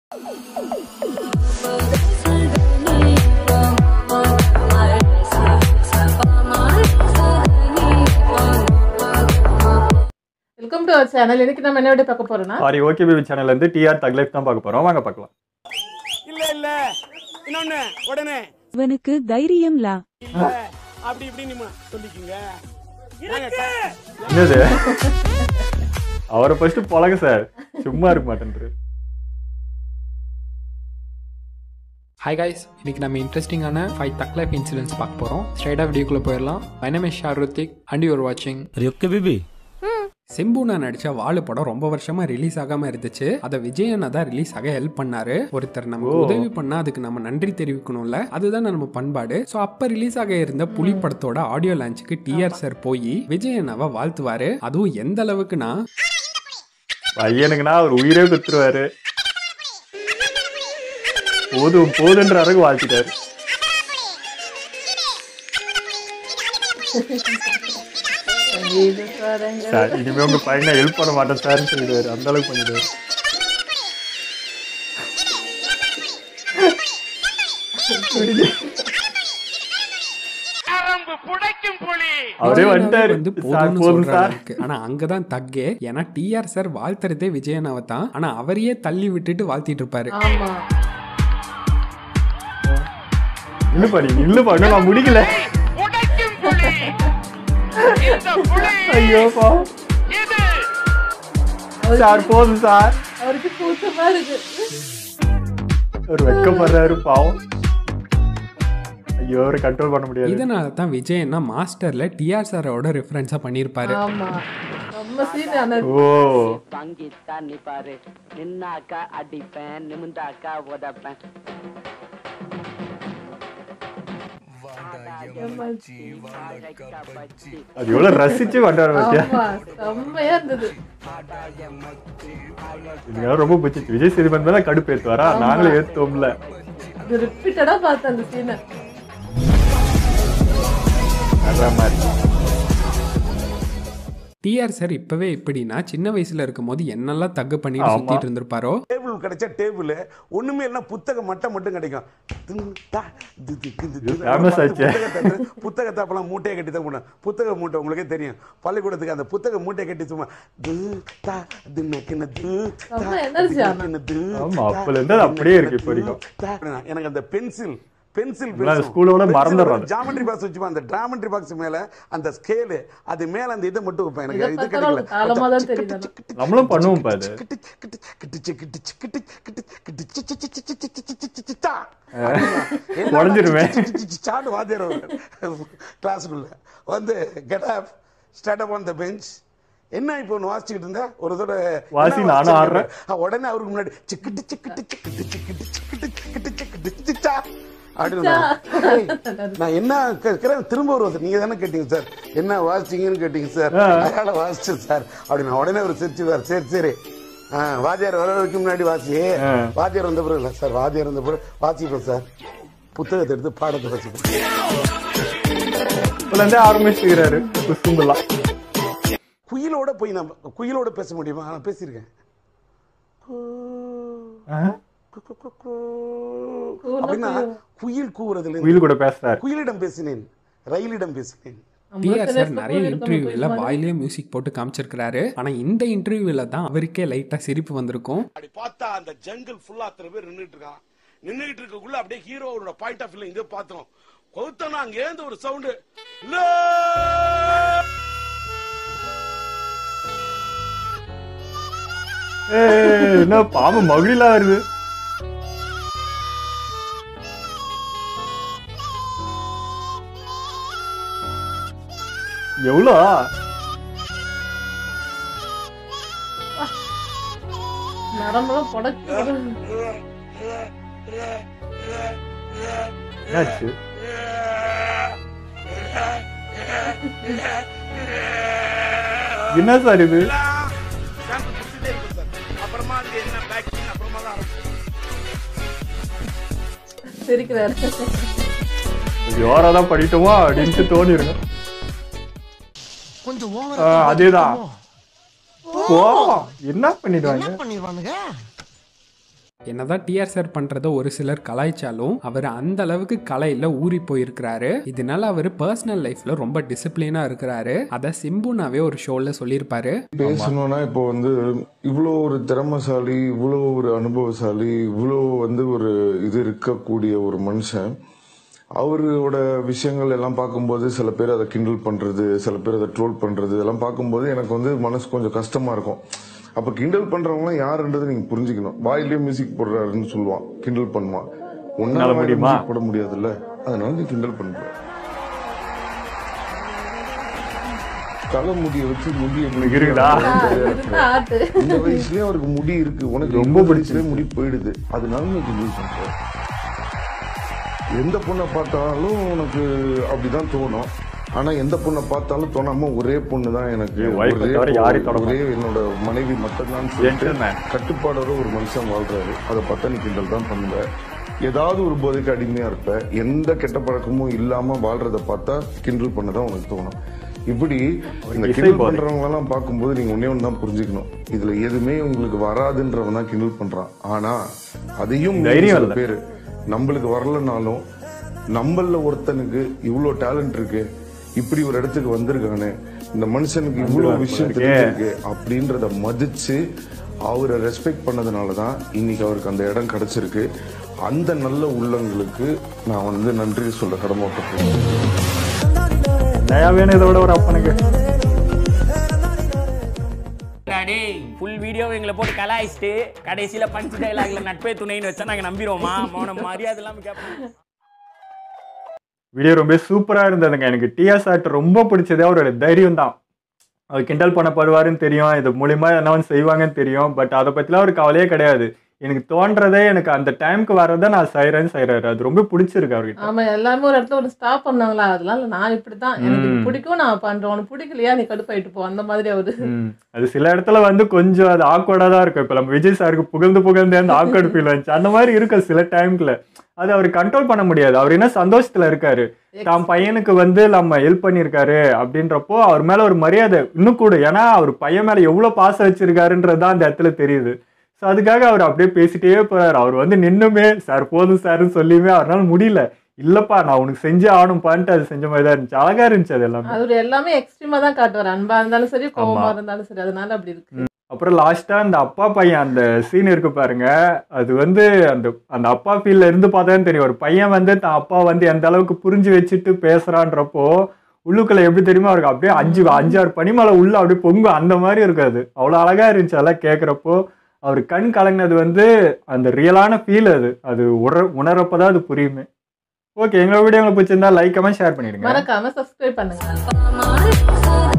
Welcome to our channel இன்னைக்கு நம்ம என்ன வீடியோ பார்க்க போறோம்னா சாரி ஓகே பேபி சேனல்ல இருந்து டிஆர் தக் லைஃப் தான் பார்க்க போறோம் வாங்க பார்க்கலாம் இல்ல இல்ல இன்னொன்னு உடனே இவனுக்கு தைரியம் லா இல்ல அப்படி இப்படி நீங்க சொல்லிக்கீங்க இருக்கு என்னது அவரை ஃபர்ஸ்ட் பழக சார் சும்மா இருக்க மாட்டேன்ரு ஹாய் காய்ஸ் இன்னைக்கு நம்ம இன்ட்ரெஸ்டிங்கான ஃபைவ் தக் லைஃப் இன்சிடென்ட்ஸ் பார்க்க போகிறோம் ஸ்ட்ரைட்டாக வீடியோக்குள்ளே போயிடலாம் my name is Sharuthik and you're வாட்சிங் ஓகே பேபி சிம்பு நான் நடிச்ச வாழு படம் ரொம்ப வருஷமா ரிலீஸ் ஆகாம இருந்துச்சு அதை விஜய் அண்ணா தான் ரிலீஸ் ஆக ஹெல்ப் பண்ணாரு ஒருத்தர் நமக்கு ஓ. உதவி பண்ணா அதுக்கு நம்ம நன்றி தெரிவிக்கணும்ல அதுதான் நம்ம பண்பாடு ஸோ அப்ப ரிலீஸ் ஆக இருந்த புலி படத்தோட ஆடியோ லான்ச்சுக்கு டிஆர் சார் போய் விஜய் அண்ணாவை வாழ்த்துவாரு அதுவும் எந்த அளவுக்குன்னா பையனுக்குன்னா அவர் உயிரே குத்துருவாரு போதும் போதுன்ற அளவுக்கு வாழ்த்திட்டாரு சங்கீத ஸ்வரங்கள். சார் இனிமே உங்க பையனை ஹெல்ப் பண்ண மாட்டேன் சார்னு சொல்லிடுவாரு அந்த அளவுக்கு பண்ணிடுவாரு நரம்பு புடைக்கும் புலி அவரே வந்துட்டாரு வந்து சார் போதும்னு போதும் சொல்ற சார் அளவுக்கு. ஆனா அங்கதான் தக்கே ஏன்னா டிஆர் சார் வாழ்த்துறதே விஜய் அண்ணாவை தான் ஆனா அவரையே தள்ளி விட்டுட்டு வாழ்த்திட்டு இருப்பாரு ஆமா இல்ல பண்ணி இல்ல பண்ண நான் முடிக்கல புடைக்கும் புலி இந்த புலி ஐயோ பாவம். இது சார் போதும் சார் அவருக்கு கூச்சமா இருக்கு ஒரு வெக்கப்படுறாரு பாவம் ஐயோ ஒரு கண்ட்ரோல் பண்ண முடியாது இதனால தான் விஜய் அண்ணா மாஸ்டர்ல டிஆர் சாரோட ரெஃபரன்ஸா பண்ணியிருப்பாரு ஆமா நம்ம சீன் ஆனா ஓ பங்கித்தா நிப்பாரு நின்னாக்கா அடிப்பேன் நிமிந்தாக்கா உதப்பேன் அது எவ்வளவு ரசிச்சு பண்றாரு பாத்தியா ஆமா செம்மையா இருந்தது இதுக்காக ரொம்ப பிடிச்சிச்சு விஜய் சேதுபதி மேல கடுப்பு ஏத்துவாரா நாங்களும் ஏத்துவோம்ல இது ரிப்பீட்டடா பார்த்தேன் அந்த சீனை வர்ற மாதிரி டிஆர் சார் இப்பவே இப்படின்னா சின்ன வயசுல இருக்கும்போது என்னெல்லாம் தக்கு பண்ணிட்டு ஆமா. சுத்திட்டு இருந்திருப்பாரோ டேபிள் கிடைச்சா டேபிள் ஒண்ணுமே இல்லைன்னா புத்தகம் மட்டும் மட்டும் கிடைக்கும் தின், தா, தி, தி, தி, தி, தி. famous ஆச்சே. புத்தகத்தை எடுத்து- புத்தகத்தை அப்பெல்லாம் மூட்டையை கட்டி தான் போனேன் புத்தக மூட்டை உங்களுக்கே தெரியும் பள்ளிக்கூடத்துக்கு அந்த புத்தக மூட்டையை கட்டி சும்மா து, தா, தின்ன, கின்ன, து, தா, செம்ம energy தின்ன, ஆனா. கின்ன, து, ஆமா, தா, அப்பல இருந்து அது அப்படியே இருக்கு இப்ப தின்ன, வரைக்கும். தா. எனக்கு அந்த பென்சில் பென்சில் எல்லாம் ஸ்கூலோட மறந்துடுறோம் அது. ஜாமெட்ரி பாக்ஸ் வச்சுப்பேன் அந்த ஜாமெட்ரி பாக்ஸ் மேல அந்த ஸ்கேலு அது மேல அந்த இதை மட்டும் வைப்பேன் எனக்கு இதை இது பார்த்தாலும் கிடைக்கல தாளமா தான் தெரியுது ஆனா. நம்மளும் பண்ணுவோம் பா அது உடைஞ்சிருமே. சாட்டு வாத்தியார் கிளாஸுக்குள்ள வந்து get up start up on the bench என்ன இப்போ ஒன்று வாசிச்சுக்கிட்டு இருந்த ஒரு தடவை வாசி, என்ன நானும் வாசிச்சுக்கிட்டு ஆடுறேன். இருந்த? ஆ, உடனே அவருக்கு முன்னாடி சிக்கிட்டு சிக்கிட்டு சிக்கிட்டு சிக்கிட்டு சிக்கிட்டு சிக்கிட்டு சிக்கிட்டு சிக்கிட்டா அப்படின்னு ஏய், நான் என்ன கேட்கிறேன் திரும்ப ஒரு வார்த்தை. நீங்க தானே கேட்டீங்க சார் என்ன வாசிச்சீங்கன்னு கேட்டீங்க சார் ஆ. அதனால வாசிச்சேன் சார் அப்படின்னு உடனே ஒரு சிரிச்சுவார் சரி சரி ஆ, வாத்தியார் வர வரைக்கும் முன்னாடி வாசி ஆ. வாத்தியார் வந்த பிறகு இல்லை சார் வாத்தியார் வந்த பிறகு வாசிப்பேன் சார் புத்தகத்தை எடுத்து பாடத்தை வாசிப்பேன் இப்பல இருந்தே ஆரம்பிச்சுக்கிறாரு குசும்பெல்லாம் குயிலோட போய் நான் குயிலோட பேச முடியுமா நான் பேசியிருக்கேன் கு, கு, கு, கு. அப்படின்னா குயில் கூவுறதுல இருந்து குயில் கூட பேசுறாரு குயிலிடம் பேசினேன் ரயிலிடம் பேசினேன் டிஆர் சார் நிறைய இன்டர்வியூல வாயிலே மியூசிக் போட்டு காமிச்சிருக்கிறாரு ஆனா இந்த இன்டர்வியூல தான் அவருக்கே லைட்டா சிரிப்பு வந்திருக்கும் அப்படி பார்த்தா அந்த ஜங்கிள் ஃபுல்லா அத்தனை பேர் நின்னுட்டு இருக்கான் நின்னுட்டு இருக்கக்குள்ள அப்படியே ஹீரோவோட பாயிண்ட் ஆஃப் வியூல இங்க பார்த்தோம் கொத்தனா அங்க ஏந்த ஒரு சவுண்டு ஏய், என்ன பாம்பு மகிழலாம் வருது எவ்வளோ நரம்பெல்லாம் புடச்சு என்னாச்சு என்ன சார் இது அப்புறமா அங்க என்ன பேக்கிங் அப்புறமா தான் சிரிக்கிறாரு யோரா தான் படிட்டோமா அப்படின்ட்டு தோணிருங்க கொஞ்சம் ஆ, அதேதான் போவோம் என்ன பண்ணிடுவாங்க பண்ணிடுவானுங்க என்னதான் டிஆர் சார் பண்றத ஒரு சிலர் கலாய்ச்சாலும் அவர் அந்த அளவுக்கு கலையில ஊறி போயிருக்கிறாரு இதனால அவர் பர்சனல் லைஃப்ல ரொம்ப டிசிப்ளினா இருக்கிறாரு அத சிம்புனாவே ஒரு ஷோல சொல்லியிருப்பாரு பேசணும்னா இப்போ வந்து இவ்வளோ ஒரு திறமசாலி இவ்வளோ ஒரு அனுபவசாலி இவ்வளோ வந்து ஒரு இது இருக்கக்கூடிய ஒரு மனுஷன் அவரோட விஷயங்கள் எல்லாம் பார்க்கும்போது சில பேர் அதை கிண்டல் பண்றது சில பேர் அதை ட்ரோல் பண்றது இதெல்லாம் பார்க்கும்போது எனக்கு வந்து மனசு கொஞ்சம் கஷ்டமா இருக்கும் அப்ப கிண்டல் பண்றவங்களாம் யாருன்றது நீங்க புரிஞ்சுக்கணும் வாயிலேயே மியூசிக் போடுறாருன்னு சொல்லுவான் கிண்டல் பண்ணுவான் உன்னால உன்னால முடியுமா? முடியுமா போட முடியாதுல்ல அதனால நீ கிண்டல் பண்ற தலை முடிய வச்சு முடி எப்படி இருக்குதா? இதுதான் ஆர்ட் இந்த வயசுலயே அவருக்கு முடி இருக்கு உனக்கு ரொம்ப ரொம்ப பிடிச்சிருக்கு. வயசுலயே முடி போயிடுது அதனால நீ கிண்டல் பண்ற எந்த பொண்ணை பார்த்தாலும் உனக்கு அப்படிதான் தோணும் ஆனா எந்த பொண்ணை பார்த்தாலும் தோணாம ஒரே பொண்ணு தான் எனக்கு என் wife-அ ஒரே தவிர யாரையும் தொட ஒரே என்னோட மனைவி மட்டும்தான் சொல்லிட்டு Gentleman. கட்டுப்பாடோட ஒரு மனுஷன் வாழ்றாரு அதை பார்த்தா நீ கிண்டல் தான் பண்ணுவ ஏதாவது ஒரு போதைக்கு அடிமையா இருப்ப எந்த கெட்ட பழக்கமும் இல்லாம வாழ்றத பார்த்தா கிண்டல் பண்ணதான் உனக்கு தோணும் இப்படி இந்த இசை கிண்டல் போதை. பண்றவங்க எல்லாம் பார்க்கும்போது நீங்க ஒன்னே ஒன்று தான் புரிஞ்சுக்கணும் இதுல எதுவுமே உங்களுக்கு வராதுன்றவன் தான் கிண்டல் பண்றான் ஆனா அதையும் மீறி தைரியம் சில இல்ல. பேரு நம்மளுக்கு வரலனாலும் நம்மள ஒருத்தனுக்கு இவ்வளோ டேலண்ட் இருக்கு இப்படி ஒரு இடத்துக்கு வந்திருக்கானே இந்த மனுஷனுக்கு இவ்வளவு விஷயம் இருக்கே. தெரிஞ்சிருக்கு அப்படின்றத மதிச்சு அவரை ரெஸ்பெக்ட் பண்ணதுனால தான் இன்னைக்கு அவருக்கு அந்த இடம் கிடைச்சிருக்கு அந்த நல்ல உள்ளங்களுக்கு நான் வந்து நன்றி சொல்ல கடமைப்பட்டிருக்கேன் நயா வேணும் இதை விட ஒரு அப்பனுக்கு டேய் ஃபுல் வீடியோ எங்களை போட்டு கலாய்ச்சிட்டு கடைசியில பஞ்ச் டைலாக்ல நட்பே துணைன்னு வச்சா நாங்க நம்பிடுவோமா மௌன மரியாதை இல்லாம கேட்போம் வீடியோ ரொம்ப சூப்பரா இருந்ததுங்க எனக்கு டிஎஸ் ஆர்ட் ரொம்ப பிடிச்சதே அவரோட தைரியம் தான் அவர் கிண்டல் பண்ணப்படுவாருன்னு தெரியும் இது மூலியமா என்னவன் செய்வாங்கன்னு தெரியும் பட் அதை பத்திலாம் ஒரு கவலையே கிடையாது எனக்கு தோன்றதே எனக்கு அந்த டைம்க்கு வரதை நான் செய்யறேன்னு செய்யறாரு அது ரொம்ப பிடிச்சிருக்கு அவர்கிட்ட ஆமா எல்லாருமே ஒரு இடத்துல ஒரு ஸ்டாப் பண்ணாங்களா அதெல்லாம் இல்ல, நான் இப்படிதான் எனக்கு இது ம். பிடிக்கும் நான் பண்றேன் உனக்கு பிடிக்கலையா நீ கடுப்பாயிட்டு போ அந்த மாதிரி அவரு ம். அது சில இடத்துல வந்து கொஞ்சம் அது ஆக்வர்டா தான் இருக்கும் இப்ப நம்ம விஜய் சாருக்கு புகழ்ந்து புகழ்ந்து அந்த ஆக்வர்டு ஃபீல் வந்துச்சு அந்த மாதிரி இருக்கும் சில டைம்ல அது அவர் கண்ட்ரோல் பண்ண முடியாது அவர் என்ன சந்தோஷத்துல இருக்காரு தான் பையனுக்கு வந்து நம்ம ஹெல்ப் பண்ணியிருக்காரு அப்படின்றப்போ அவர் மேல ஒரு மரியாதை இன்னும் கூட ஏன்னா அவர் பையன் மேல எவ்வளவு பாசம் வச்சிருக்காருன்றது தான் அந்த இடத்துல தெரியுது ஸோ அதுக்காக அவர் அப்படியே பேசிட்டே போறாரு அவர் வந்து நின்னுமே சார் போதும் சார்னு சொல்லியுமே அவரால முடியல இல்லப்பா நான் உனக்கு செஞ்சே ஆகணும்ப்பான்ட்டு அது செஞ்ச மாதிரி தான் இருந்துச்சு அழகா இருந்துச்சு அது எல்லாமே அவரு எல்லாமே எக்ஸ்ட்ரீமா தான் காட்டுவார் அன்பா இருந்தாலும் சரி கோவமா ஆமா. இருந்தாலும் சரி அதனால அப்படி இருக்கு அப்புறம் லாஸ்டா அந்த அப்பா பையன் அந்த சீன் இருக்கு பாருங்க அது வந்து அந்த அந்த அப்பா ஃபீல்ல இருந்து பார்த்தாதான் தெரியும் ஒரு பையன் வந்து தான் அப்பா வந்து எந்த அளவுக்கு புரிஞ்சு வச்சுட்டு பேசுறான்றப்போ உள்ளுக்குள்ள எப்படி தெரியுமா அவருக்கு அப்படியே அஞ்சு அஞ்சாறு பனிமலை உள்ள அப்படியே பொங்கும் அந்த மாதிரி இருக்காது அவ்வளோ அழகா இருந்துச்சு அதெல்லாம் கேட்குறப்போ அவர் கண் கலங்கினது வந்து அந்த ரியலான ஃபீல் அது அது உணர உணரப்பதான் அது புரியுமே ஓகே எங்களோட வீடியோ உங்களுக்கு பிடிச்சிருந்தா லைக் கமெண்ட் ஷேர் பண்ணிடுங்க மறக்காம சப்ஸ்கிரைப் பண்ணுங்க